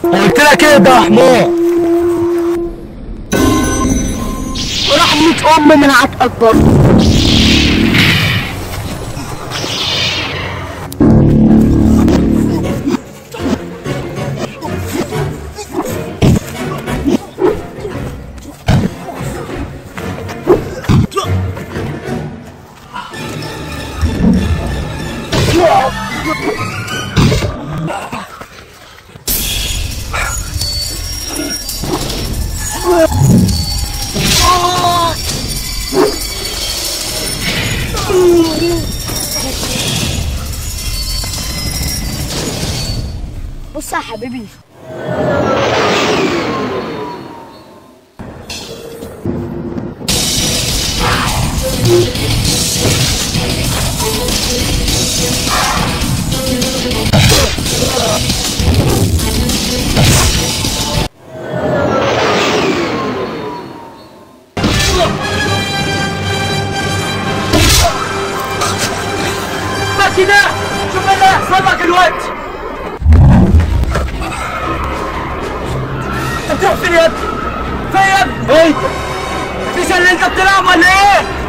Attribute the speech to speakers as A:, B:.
A: قلت لك ايه ده يا حمار
B: ورحمة أم من عتقك برضه بص يا حبيبي
A: ما كده شوف اللي هيحصل لك دلوقتي انت بتروح فين يا ابني؟ فين يا ابني؟ ايه؟ مفيش اللي انت بتلعب ولا ايه؟